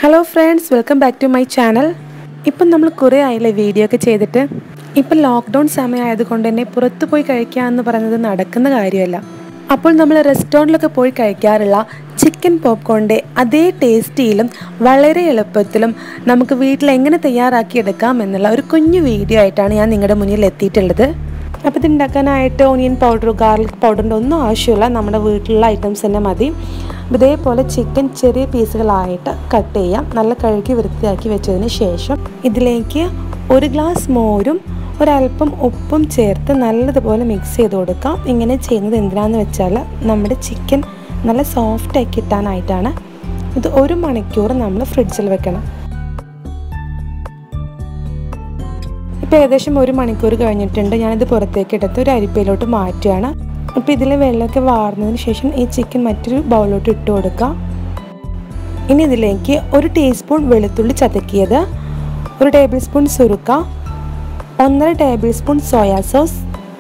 hello friends welcome back to my channel ഇപ്പം നമ്മൾ കുറേ ആയില്ലേ വീഡിയോ ഒക്കെ ചെയ്തിട്ട് ഇപ്പം ലോക്ക്ഡൗൺ സമയമായതുകൊണ്ട് തന്നെ പുറത്തു പോയി കഴിക്കുക എന്ന് പറയുന്നത് നടക്കുന്ന കാര്യമല്ല അപ്പോൾ നമ്മൾ റെസ്റ്റോറൻറ്റിലൊക്കെ പോയി കഴിക്കാറുള്ള ചിക്കൻ പോപ്കോണിൻ്റെ അതേ ടേസ്റ്റിയിലും വളരെ എളുപ്പത്തിലും നമുക്ക് വീട്ടിൽ എങ്ങനെ തയ്യാറാക്കിയെടുക്കാം എന്നുള്ള ഒരു കുഞ്ഞു വീഡിയോ ആയിട്ടാണ് ഞാൻ നിങ്ങളുടെ മുന്നിൽ എത്തിയിട്ടുള്ളത് അപ്പോൾ ഇത് ഉണ്ടാക്കാനായിട്ട് ഓണിയൻ പൗഡർ ഗാർലിക് പൗഡറിൻ്റെ ഒന്നും ആവശ്യമില്ല നമ്മുടെ വീട്ടിലുള്ള ഐറ്റംസ് തന്നെ മതി ഇതേപോലെ ചിക്കൻ ചെറിയ പീസുകളായിട്ട് കട്ട് ചെയ്യാം നല്ല കഴുകി വൃത്തിയാക്കി വെച്ചതിന് ശേഷം ഇതിലേക്ക് ഒരു ഗ്ലാസ് മോരും ഒരല്പം ഉപ്പും ചേർത്ത് നല്ലതുപോലെ മിക്സ് ചെയ്ത് കൊടുക്കാം ഇങ്ങനെ ചെയ്യുന്നത് എന്തിനാന്ന് വെച്ചാൽ നമ്മുടെ ചിക്കൻ നല്ല സോഫ്റ്റായി കിട്ടാനായിട്ടാണ് ഇത് ഒരു മണിക്കൂർ നമ്മൾ ഫ്രിഡ്ജിൽ വെക്കണം ഇപ്പോൾ ഏകദേശം ഒരു മണിക്കൂർ കഴിഞ്ഞിട്ടുണ്ട് ഞാനിത് പുറത്തേക്ക് എടുത്ത് ഒരു അരിപ്പയിലോട്ട് മാറ്റുകയാണ് അപ്പോൾ ഇതിലെ വെള്ളമൊക്കെ വാർന്നതിന് ശേഷം ഈ ചിക്കൻ മറ്റൊരു ബൗളിലോട്ട് ഇട്ട് കൊടുക്കാം ഇനി ഇതിലേക്ക് ഒരു ടീസ്പൂൺ വെളുത്തുള്ളി ചതക്കിയത് ഒരു ടേബിൾ സ്പൂൺ സുറുക്ക ഒന്നര ടേബിൾ സ്പൂൺ സോയാ സോസ്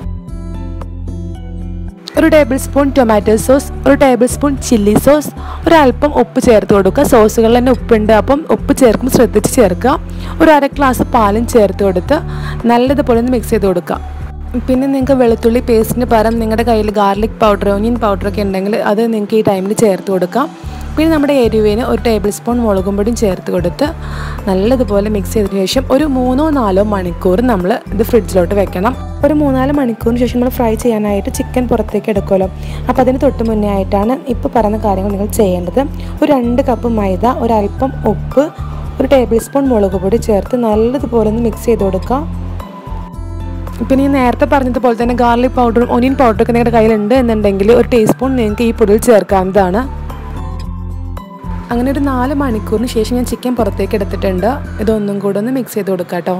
ഒരു ടേബിൾ സ്പൂൺ ടൊമാറ്റോ സോസ് ഒരു ടേബിൾ സ്പൂൺ ചില്ലി സോസ് ഒരല്പം ഉപ്പ് ചേർത്ത് കൊടുക്കുക സോസുകളിൽ തന്നെ ഉപ്പുണ്ട് അപ്പം ഉപ്പ് ചേർക്കുമ്പോൾ ശ്രദ്ധിച്ച് ചേർക്കുക ഒരു അര ഗ്ലാസ് പാലും ചേർത്ത് കൊടുത്ത് നല്ലതുപോലെ ഒന്ന് മിക്സ് ചെയ്ത് കൊടുക്കുക പിന്നെ നിങ്ങൾക്ക് വെളുത്തുള്ളി പേസ്റ്റിന് പകരം നിങ്ങളുടെ കയ്യിൽ ഗാർലിക് പൗഡർ ഓനിയൻ പൗഡറൊക്കെ ഉണ്ടെങ്കിൽ അത് നിങ്ങൾക്ക് ഈ ടൈമിൽ ചേർത്ത് കൊടുക്കാം പിന്നെ നമ്മുടെ എരിവിന് ഒരു ടേബിൾ സ്പൂൺ മുളകും പൊടിയും ചേർത്ത് കൊടുത്ത് നല്ലതുപോലെ മിക്സ് ചെയ്തതിന് ശേഷം ഒരു മൂന്നോ നാലോ മണിക്കൂർ നമ്മൾ ഇത് ഫ്രിഡ്ജിലോട്ട് വെക്കണം ഒരു മൂന്നാല് മണിക്കൂറിന് ശേഷം നമ്മൾ ഫ്രൈ ചെയ്യാനായിട്ട് ചിക്കൻ പുറത്തേക്ക് എടുക്കുമല്ലോ അപ്പോൾ അതിന് തൊട്ട് മുന്നേ ആയിട്ടാണ് ഇപ്പോൾ പറയുന്ന കാര്യങ്ങൾ നിങ്ങൾ ചെയ്യേണ്ടത് ഒരു രണ്ട് കപ്പ് മൈദ ഒരല്പം ഉപ്പ് ഒരു ടേബിൾ സ്പൂൺ മുളക് പൊടി ചേർത്ത് നല്ലതുപോലെ ഒന്ന് മിക്സ് ചെയ്ത് കൊടുക്കുക പിന്നെ ഈ നേരത്തെ പറഞ്ഞതുപോലെ തന്നെ ഗാർലിക് പൗഡറും ഒനിയൻ പൗഡറും ഒക്കെ നിങ്ങളുടെ കയ്യിലുണ്ട് എന്നുണ്ടെങ്കിൽ ഒരു ടീസ്പൂൺ നിങ്ങൾക്ക് ഈ പൊടിയിൽ ചേർക്കാവുന്നതാണ് അങ്ങനെ ഒരു നാല് മണിക്കൂറിന് ശേഷം ഞാൻ ചിക്കൻ പുറത്തേക്ക് എടുത്തിട്ടുണ്ട് ഇതൊന്നും കൂടെ ഒന്ന് മിക്സ് ചെയ്ത് കൊടുക്കാം കേട്ടോ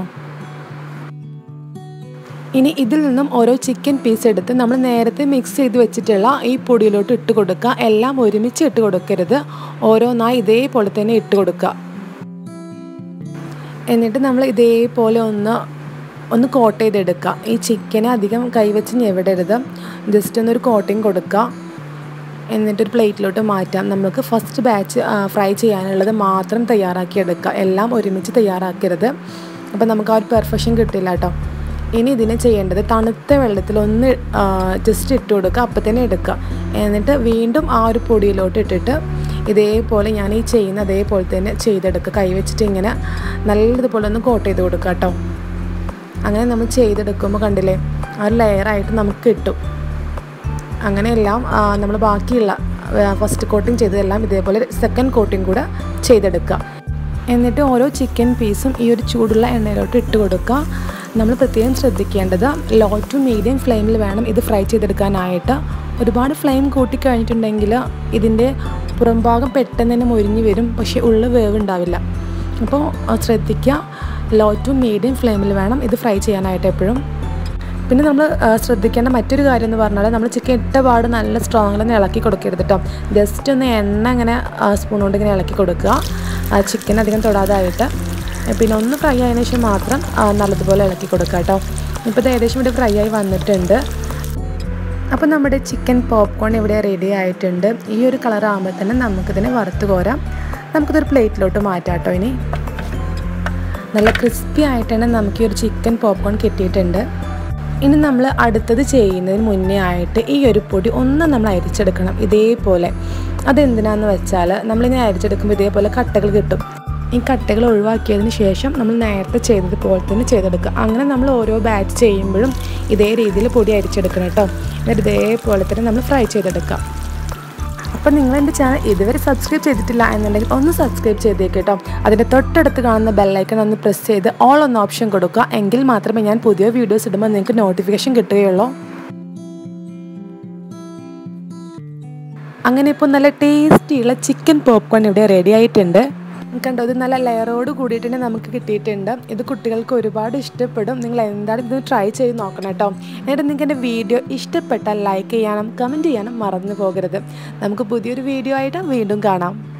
ഇനി ഇതിൽ നിന്നും ഓരോ ചിക്കൻ പീസ് എടുത്ത് നമ്മൾ നേരത്തെ മിക്സ് ചെയ്ത് വെച്ചിട്ടുള്ള ഈ പൊടിയിലോട്ട് ഇട്ട് കൊടുക്കുക എല്ലാം ഒരുമിച്ച് ഇട്ട് കൊടുക്കരുത് ഓരോന്നായി ഇതേപോലെ തന്നെ ഇട്ട് കൊടുക്കുക എന്നിട്ട് നമ്മൾ ഇതേപോലെ ഒന്ന് ഒന്ന് കോട്ട് ചെയ്തെടുക്കുക ഈ ചിക്കനെ അധികം കൈവച്ച് ഞെവിടരുത് ജസ്റ്റ് ഒന്നൊരു കോട്ടിങ് കൊടുക്കുക എന്നിട്ടൊരു പ്ലേറ്റിലോട്ട് മാറ്റാം നമുക്ക് ഫസ്റ്റ് ബാച്ച് ഫ്രൈ ചെയ്യാനുള്ളത് മാത്രം തയ്യാറാക്കിയെടുക്കുക എല്ലാം ഒരുമിച്ച് തയ്യാറാക്കരുത് അപ്പോൾ നമുക്ക് ആ ഒരു പെർഫെക്ഷൻ കിട്ടില്ല കേട്ടോ ഇനി ഇതിനെ ചെയ്യേണ്ടത് തണുത്ത വെള്ളത്തിൽ ഒന്ന് ജസ്റ്റ് ഇട്ട് കൊടുക്കുക അപ്പം തന്നെ എടുക്കുക എന്നിട്ട് വീണ്ടും ആ ഒരു പൊടിയിലോട്ട് ഇട്ടിട്ട് ഇതേപോലെ ഞാൻ ഈ ചെയ്യുന്ന അതേപോലെ തന്നെ ചെയ്തെടുക്കുക കൈവച്ചിട്ട് ഇങ്ങനെ നല്ലതുപോലെ ഒന്ന് കോട്ട് ചെയ്ത് കൊടുക്കുക കേട്ടോ അങ്ങനെ നമ്മൾ ചെയ്തെടുക്കുമ്പോൾ കണ്ടില്ലേ ആ ഒരു ലെയറായിട്ട് നമുക്ക് കിട്ടും അങ്ങനെയെല്ലാം നമ്മൾ ബാക്കിയുള്ള ഫസ്റ്റ് കോട്ടിങ് ചെയ്തതെല്ലാം ഇതേപോലെ സെക്കൻഡ് കോട്ടിങ് കൂടെ ചെയ്തെടുക്കുക എന്നിട്ട് ഓരോ ചിക്കൻ പീസും ഈ ഒരു ചൂടുള്ള എണ്ണയിലോട്ട് ഇട്ട് കൊടുക്കുക നമ്മൾ പ്രത്യേകം ശ്രദ്ധിക്കേണ്ടത് ലോ ടു മീഡിയം ഫ്ലെയിമിൽ വേണം ഇത് ഫ്രൈ ചെയ്തെടുക്കാനായിട്ട് ഒരുപാട് ഫ്ലെയിം കൂട്ടിക്കഴിഞ്ഞിട്ടുണ്ടെങ്കിൽ ഇതിൻ്റെ പുറംഭാഗം പെട്ടെന്ന് തന്നെ മൊരിഞ്ഞ് വരും പക്ഷേ ഉള്ളിൽ വേവ് ഉണ്ടാവില്ല അപ്പോൾ ശ്രദ്ധിക്കുക ലോ ടു മീഡിയം ഫ്ലെയിമിൽ വേണം ഇത് ഫ്രൈ ചെയ്യാനായിട്ട് എപ്പോഴും പിന്നെ നമ്മൾ ശ്രദ്ധിക്കേണ്ട മറ്റൊരു കാര്യം എന്ന് പറഞ്ഞാൽ നമ്മൾ ചിക്കൻ ഇട്ട പാട് നല്ല സ്ട്രോങ്ങിൽ തന്നെ ഇളക്കി കൊടുക്കരുത് കേട്ടോ ജസ്റ്റ് ഒന്ന് എണ്ണ ഇങ്ങനെ സ്പൂൺ കൊണ്ട് ഇങ്ങനെ ഇളക്കി കൊടുക്കുക ചിക്കൻ അധികം തൊടാതായിട്ട് പിന്നെ ഒന്ന് ഫ്രൈ ആയതിനു ശേഷം മാത്രം നല്ലതുപോലെ ഇളക്കി കൊടുക്കുക കേട്ടോ ഇപ്പോൾ ഇത് ഏകദേശം ഇവിടെ ഫ്രൈ ആയി വന്നിട്ടുണ്ട് അപ്പോൾ നമ്മുടെ ചിക്കൻ പോപ്കോൺ ഇവിടെ റെഡി ആയിട്ടുണ്ട് ഈ ഒരു കളർ ആകുമ്പോൾ തന്നെ നമുക്കിതിനെ വറുത്ത് കോരാം നമുക്കിതൊരു പ്ലേറ്റിലോട്ട് മാറ്റാം കേട്ടോ ഇനി നല്ല ക്രിസ്പി ആയിട്ട് തന്നെ നമുക്ക് ഈ ഒരു ചിക്കൻ പോപ്കോൺ കിട്ടിയിട്ടുണ്ട് ഇനി നമ്മൾ അടുത്തത് ചെയ്യുന്നതിന് മുന്നേ ആയിട്ട് ഈ ഒരു പൊടി ഒന്ന് നമ്മൾ അരിച്ചെടുക്കണം ഇതേപോലെ അതെന്തിനാന്ന് വെച്ചാൽ നമ്മളിങ്ങനെ അരിച്ചെടുക്കുമ്പോൾ ഇതേപോലെ കട്ടകൾ കിട്ടും ഈ കട്ടകൾ ഒഴിവാക്കിയതിന് ശേഷം നമ്മൾ നേരത്തെ ചെയ്തതുപോലെ തന്നെ ചെയ്തെടുക്കുക അങ്ങനെ നമ്മൾ ഓരോ ബാച്ച് ചെയ്യുമ്പോഴും ഇതേ രീതിയിൽ പൊടി അരിച്ചെടുക്കണം കേട്ടോ എന്നിട്ട് ഇതേപോലെ തന്നെ നമ്മൾ ഫ്രൈ ചെയ്തെടുക്കാം അപ്പം നിങ്ങൾ എൻ്റെ ചാനൽ ഇതുവരെ സബ്സ്ക്രൈബ് ചെയ്തിട്ടില്ല എന്നുണ്ടെങ്കിൽ ഒന്ന് സബ്സ്ക്രൈബ് ചെയ്തേക്ക് കേട്ടോ അതിൻ്റെ തൊട്ടടുത്ത് കാണുന്ന ബെല്ലൈക്കൺ ഒന്ന് പ്രസ് ചെയ്ത് ഓൾ ഒന്ന് ഓപ്ഷൻ കൊടുക്കുക എങ്കിൽ മാത്രമേ ഞാൻ പുതിയ വീഡിയോസ് ഇടുമ്പോൾ നിങ്ങൾക്ക് നോട്ടിഫിക്കേഷൻ കിട്ടുകയുള്ളൂ അങ്ങനെ ഇപ്പോൾ നല്ല ടേസ്റ്റിയുള്ള ചിക്കൻ പോപ്കോൺ ഇവിടെ റെഡി ആയിട്ടുണ്ട് കണ്ടോ ഇത് നല്ല ലെയറോട് കൂടിയിട്ട് തന്നെ നമുക്ക് കിട്ടിയിട്ടുണ്ട് ഇത് കുട്ടികൾക്ക് ഒരുപാട് ഇഷ്ടപ്പെടും നിങ്ങൾ എന്തായാലും ഇത് ട്രൈ ചെയ്ത് നോക്കണം കേട്ടോ എന്നിട്ട് നിങ്ങൾക്ക് എൻ്റെ വീഡിയോ ഇഷ്ടപ്പെട്ടാൽ ലൈക്ക് ചെയ്യാനും കമൻറ്റ് ചെയ്യാനും മറന്നു പോകരുത് നമുക്ക് പുതിയൊരു വീഡിയോ ആയിട്ട് വീണ്ടും കാണാം